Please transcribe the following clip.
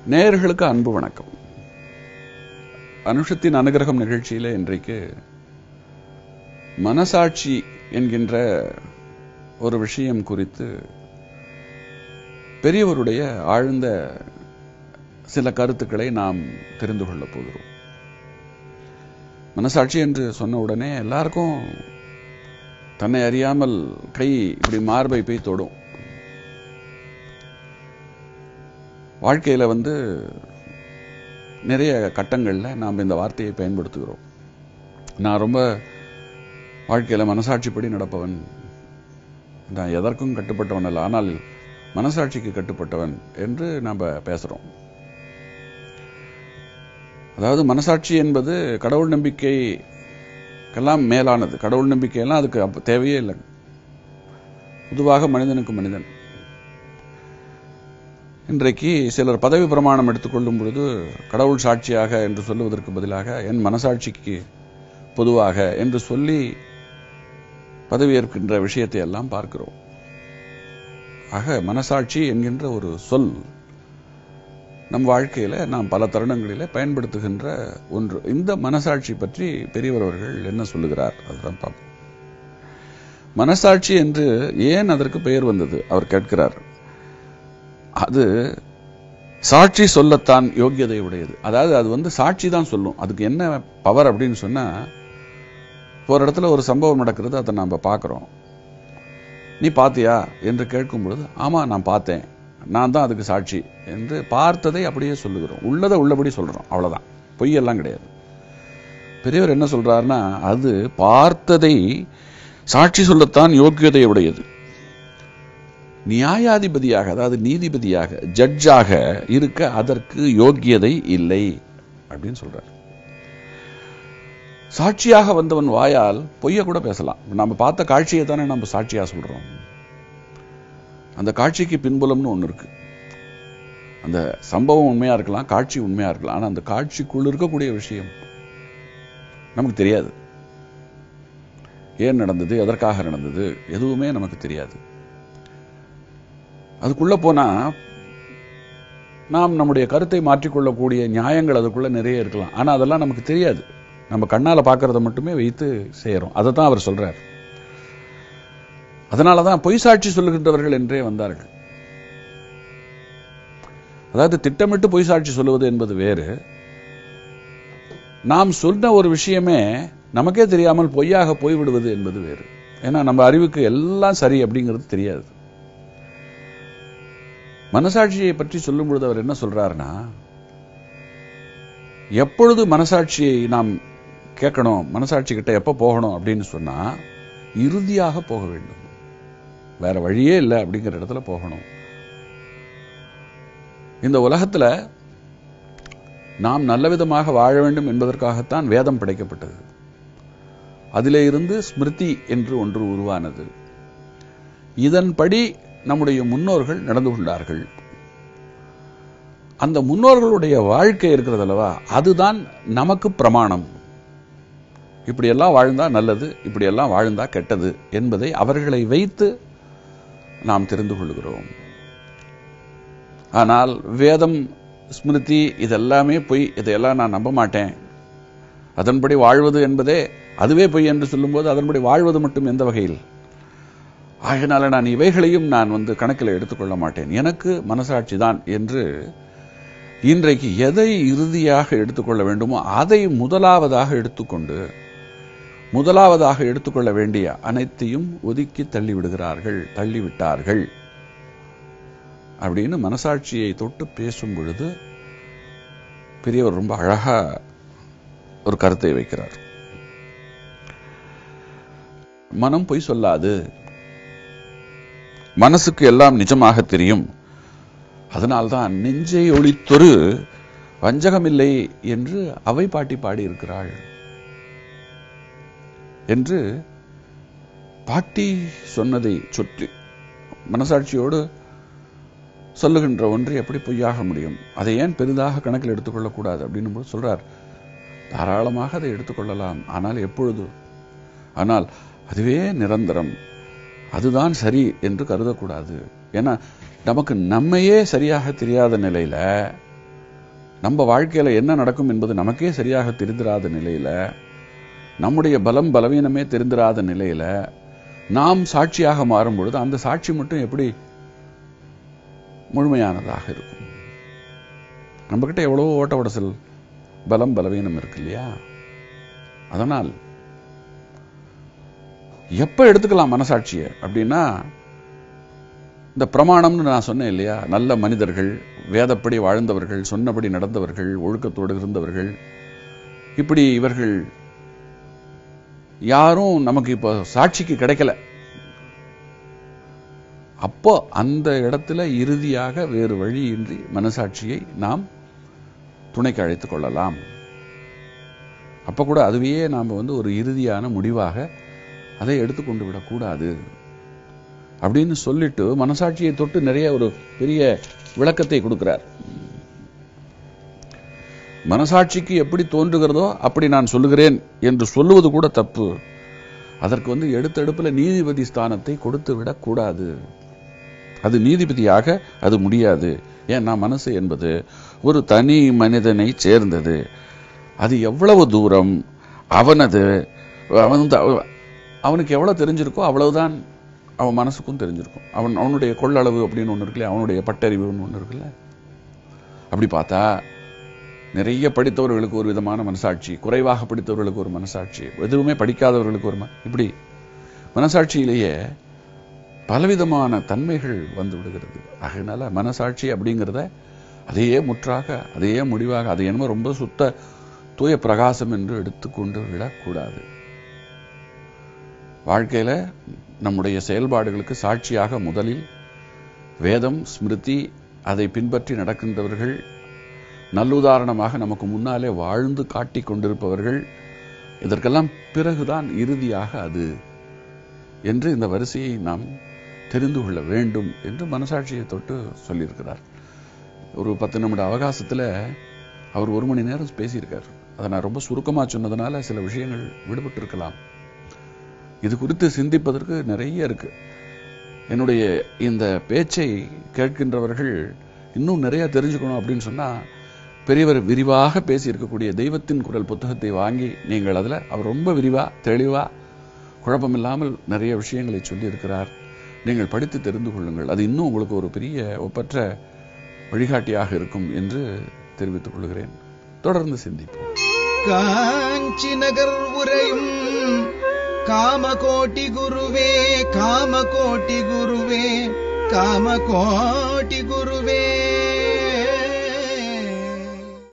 நேயர்களுக்கு அன்பு வணக்கம் அனுஷத்தின் அனுகிரகம் நிகழ்ச்சியில இன்றைக்கு மனசாட்சி என்கின்ற ஒரு விஷயம் குறித்து பெரியவருடைய ஆழ்ந்த சில கருத்துக்களை நாம் தெரிந்து கொள்ளப் போகிறோம் மனசாட்சி என்று சொன்ன உடனே எல்லாருக்கும் தன்னை அறியாமல் கை இப்படி மார்பை போய் தொடும் வாழ்க்கையில வந்து நிறைய கட்டங்கள்ல நாம் இந்த வார்த்தையை பயன்படுத்துகிறோம் நான் ரொம்ப வாழ்க்கையில மனசாட்சிப்படி நடப்பவன் நான் எதற்கும் கட்டுப்பட்டவன் அல்ல ஆனால் மனசாட்சிக்கு கட்டுப்பட்டவன் என்று நாம் பேசுறோம் அதாவது மனசாட்சி என்பது கடவுள் நம்பிக்கைக்கெல்லாம் மேலானது கடவுள் நம்பிக்கையெல்லாம் அதுக்கு அப்ப தேவையே இல்லை பொதுவாக மனிதனுக்கு மனிதன் இன்றைக்கு சிலர் பதவி பிரமாணம் எடுத்துக்கொள்ளும் பொழுது கடவுள் சாட்சியாக என்று சொல்லுவதற்கு பதிலாக என் மனசாட்சிக்கு பொதுவாக என்று சொல்லி பதவியேற்கின்ற விஷயத்தை எல்லாம் பார்க்கிறோம் ஆக மனசாட்சி என்கின்ற ஒரு சொல் நம் வாழ்க்கையில நாம் பல தருணங்களில பயன்படுத்துகின்ற ஒன்று இந்த மனசாட்சி பற்றி பெரியவர் அவர்கள் என்ன சொல்லுகிறார் அதுதான் பார்ப்போம் மனசாட்சி என்று ஏன் அதற்கு பெயர் வந்தது அவர் கேட்கிறார் அது சாட்சி சொல்லத்தான் யோக்கியதை உடையது அதாவது அது வந்து சாட்சி தான் சொல்லும் அதுக்கு என்ன பவர் அப்படின்னு சொன்னா ஒரு இடத்துல ஒரு சம்பவம் நடக்கிறது அதை நம்ம பார்க்கிறோம் நீ பாத்தியா என்று கேட்கும் பொழுது ஆமா நான் பார்த்தேன் நான் தான் அதுக்கு சாட்சி என்று பார்த்ததை அப்படியே சொல்லுகிறோம் உள்ளதை உள்ளபடி சொல்றோம் அவ்வளவுதான் பொய்யெல்லாம் கிடையாது பெரியவர் என்ன சொல்றாருன்னா அது பார்த்ததை சாட்சி சொல்லத்தான் யோக்கியதை உடையது நியாயாதிபதியாக அதாவது நீதிபதியாக ஜட்ஜாக இருக்க அதற்கு யோக்கியதை இல்லை அப்படின்னு சொல்றார் சாட்சியாக வந்தவன் வாயால் பொய்ய கூட பேசலாம் நம்ம பார்த்த காட்சியை தானே நம்ம சாட்சியா சொல்றோம் அந்த காட்சிக்கு பின்புலம்னு ஒண்ணு இருக்கு அந்த சம்பவம் உண்மையா இருக்கலாம் காட்சி உண்மையா இருக்கலாம் ஆனா அந்த காட்சிக்குள் இருக்கக்கூடிய விஷயம் நமக்கு தெரியாது ஏன் நடந்தது எதற்காக நடந்தது எதுவுமே நமக்கு தெரியாது அதுக்குள்ள போனா நாம் நம்முடைய கருத்தை மாற்றிக்கொள்ளக்கூடிய நியாயங்கள் அதுக்குள்ள நிறைய இருக்கலாம் ஆனா அதெல்லாம் நமக்கு தெரியாது நம்ம கண்ணால பாக்குறத மட்டுமே வைத்து செய்யறோம் அதை தான் அவர் சொல்றார் அதனாலதான் பொய் சாட்சி சொல்லுகின்றவர்கள் என்றே வந்தார்கள் அதாவது திட்டமிட்டு பொய் சாட்சி சொல்லுவது என்பது வேறு நாம் சொன்ன ஒரு விஷயமே நமக்கே தெரியாமல் பொய்யாக போய்விடுவது என்பது வேறு ஏன்னா நம்ம அறிவுக்கு எல்லாம் சரி அப்படிங்கிறது தெரியாது மனசாட்சியை பற்றி சொல்லும் பொழுது அவர் என்ன சொல்றாருன்னா எப்பொழுது மனசாட்சியை நாம் கேட்கணும் மனசாட்சி கிட்ட எப்ப போகணும் அப்படின்னு சொன்னா இறுதியாக போக வேண்டும் வேற வழியே இல்லை அப்படிங்கிற இடத்துல போகணும் இந்த உலகத்துல நாம் நல்ல விதமாக வாழ வேண்டும் என்பதற்காகத்தான் வேதம் படைக்கப்பட்டது அதிலே இருந்து ஸ்மிருதி என்று ஒன்று உருவானது இதன்படி நம்முடைய முன்னோர்கள் நடந்து கொண்டார்கள் அந்த முன்னோர்களுடைய வாழ்க்கை இருக்கிறது அல்லவா அதுதான் நமக்கு பிரமாணம் இப்படியெல்லாம் வாழ்ந்தா நல்லது இப்படியெல்லாம் வாழ்ந்தா கெட்டது என்பதை அவர்களை வைத்து நாம் தெரிந்து கொள்கிறோம் ஆனால் வேதம் ஸ்மிருதி இதெல்லாமே பொய் இதையெல்லாம் நான் நம்ப மாட்டேன் அதன்படி வாழ்வது என்பதே அதுவே பொய் என்று சொல்லும்போது அதன்படி வாழ்வது மட்டும் எந்த வகையில் ஆகினால நான் இவைகளையும் நான் வந்து கணக்கில் எடுத்துக்கொள்ள மாட்டேன் எனக்கு மனசாட்சி தான் என்று இன்றைக்கு எதை இறுதியாக எடுத்துக்கொள்ள வேண்டுமோ அதை முதலாவதாக எடுத்துக்கொண்டு முதலாவதாக எடுத்துக்கொள்ள வேண்டிய அனைத்தையும் ஒதுக்கி தள்ளிவிடுகிறார்கள் தள்ளிவிட்டார்கள் அப்படின்னு மனசாட்சியை தொட்டு பேசும் பொழுது பெரியவர் ரொம்ப அழகா ஒரு கருத்தை வைக்கிறார் மனம் பொய் சொல்லாது மனசுக்கு எல்லாம் நிஜமாக தெரியும் அதனால்தான் நெஞ்சை ஒளித்தொரு வஞ்சகமில்லை என்று அவை பாட்டி பாடி இருக்கிறாள் என்று பாட்டி சொன்னதை சுற்றி மனசாட்சியோடு சொல்லுகின்ற ஒன்று எப்படி பொய்யாக முடியும் அதை ஏன் பெரிதாக கணக்கில் எடுத்துக்கொள்ளக்கூடாது அப்படின்னு சொல்றார் தாராளமாக அதை எடுத்துக்கொள்ளலாம் ஆனால் எப்பொழுது ஆனால் அதுவே நிரந்தரம் அதுதான் சரி என்று கருதக்கூடாது ஏன்னா நமக்கு நம்மையே சரியாக தெரியாத நிலையில நம்ம வாழ்க்கையில என்ன நடக்கும் என்பது நமக்கே சரியாக தெரிந்திராத நிலையில நம்முடைய பலம் பலவீனமே தெரிந்திராத நிலையில நாம் சாட்சியாக மாறும் பொழுது அந்த சாட்சி மட்டும் எப்படி முழுமையானதாக இருக்கும் நம்ம கிட்ட எவ்வளவோ ஓட்ட உடசல் பலம் பலவீனம் இருக்கு இல்லையா அதனால் எப்ப எடுத்துக்கலாம் மனசாட்சியை அப்படின்னா இந்த பிரமாணம்னு நான் சொன்னேன் இல்லையா நல்ல மனிதர்கள் வேதப்படி வாழ்ந்தவர்கள் சொன்னபடி நடந்தவர்கள் ஒழுக்கத்தோடு இருந்தவர்கள் இப்படி இவர்கள் யாரும் நமக்கு இப்போ சாட்சிக்கு கிடைக்கல அப்போ அந்த இடத்துல இறுதியாக வேறு வழியின்றி மனசாட்சியை நாம் துணைக்கு அழைத்துக் கொள்ளலாம் அப்ப கூட அதுவே நாம் வந்து ஒரு இறுதியான முடிவாக அதை எடுத்துக்கொண்டு விடக்கூடாது அப்படின்னு சொல்லிட்டு மனசாட்சியை தொட்டு நிறைய ஒரு பெரிய விளக்கத்தை கொடுக்கிறார் மனசாட்சிக்கு எப்படி தோன்றுகிறதோ அப்படி நான் சொல்லுகிறேன் என்று சொல்லுவது கூட தப்பு அதற்கு வந்து எடுத்தெடுப்புல நீதிபதி ஸ்தானத்தை கொடுத்து விடக்கூடாது அது நீதிபதியாக அது முடியாது ஏன்னா மனசு என்பது ஒரு தனி மனிதனை சேர்ந்தது அது எவ்வளவு தூரம் அவனது அவன் வந்து அவ- அவனுக்கு எவ்வளவு தெரிஞ்சிருக்கோ அவ்வளவுதான் அவன் மனசுக்கும் தெரிஞ்சிருக்கும் அவன் அவனுடைய கொள்ளளவு அப்படின்னு ஒன்று இருக்குல்ல அவனுடைய பட்டறிவுன்னு ஒன்று இருக்குல்ல அப்படி பார்த்தா நிறைய படித்தவர்களுக்கு ஒரு விதமான மனசாட்சி குறைவாக படித்தவர்களுக்கு ஒரு மனசாட்சி எதுவுமே படிக்காதவர்களுக்கு ஒரு ம- இப்படி மனசாட்சியிலேயே பலவிதமான தன்மைகள் வந்து விடுகிறது அதனால மனசாட்சி அப்படிங்கிறத அதையே முற்றாக அதையே முடிவாக அது என்னமோ ரொம்ப சுத்த தூய பிரகாசம் என்று எடுத்துக்கொண்டு விடக்கூடாது வாழ்க்கையில நம்முடைய செயல்பாடுகளுக்கு சாட்சியாக முதலில் வேதம் ஸ்மிருதி அதை பின்பற்றி நடக்கின்றவர்கள் நல்லுதாரணமாக நமக்கு முன்னாலே வாழ்ந்து காட்டிக் கொண்டிருப்பவர்கள் இதற்கெல்லாம் பிறகுதான் இறுதியாக அது என்று இந்த வரிசையை நாம் தெரிந்து கொள்ள வேண்டும் என்று மனசாட்சியை தொட்டு சொல்லியிருக்கிறார் ஒரு பத்து நிமிட அவகாசத்துல அவர் ஒரு மணி நேரம் பேசியிருக்கார் அதை நான் ரொம்ப சுருக்கமா சொன்னதுனால சில விஷயங்கள் விடுபட்டு இருக்கலாம் இது குறித்து சிந்திப்பதற்கு நிறைய இருக்கு என்னுடைய இந்த பேச்சை கேட்கின்றவர்கள் இன்னும் நிறைய தெரிஞ்சுக்கணும் அப்படின்னு சொன்னா பெரியவர் விரிவாக பேசி இருக்கக்கூடிய தெய்வத்தின் குரல் புத்தகத்தை வாங்கி நீங்கள் அதுல அவர் ரொம்ப விரிவா தெளிவா குழப்பமில்லாமல் நிறைய விஷயங்களை சொல்லி இருக்கிறார் நீங்கள் படித்து தெரிந்து கொள்ளுங்கள் அது இன்னும் உங்களுக்கு ஒரு பெரிய ஒப்பற்ற வழிகாட்டியாக இருக்கும் என்று தெரிவித்துக் கொள்கிறேன் தொடர்ந்து சிந்திப்போம் காஞ்சி நகர் உரையும் காமகோட்டி குருவே காமகோட்டி குருவே காமகோட்டி குருவே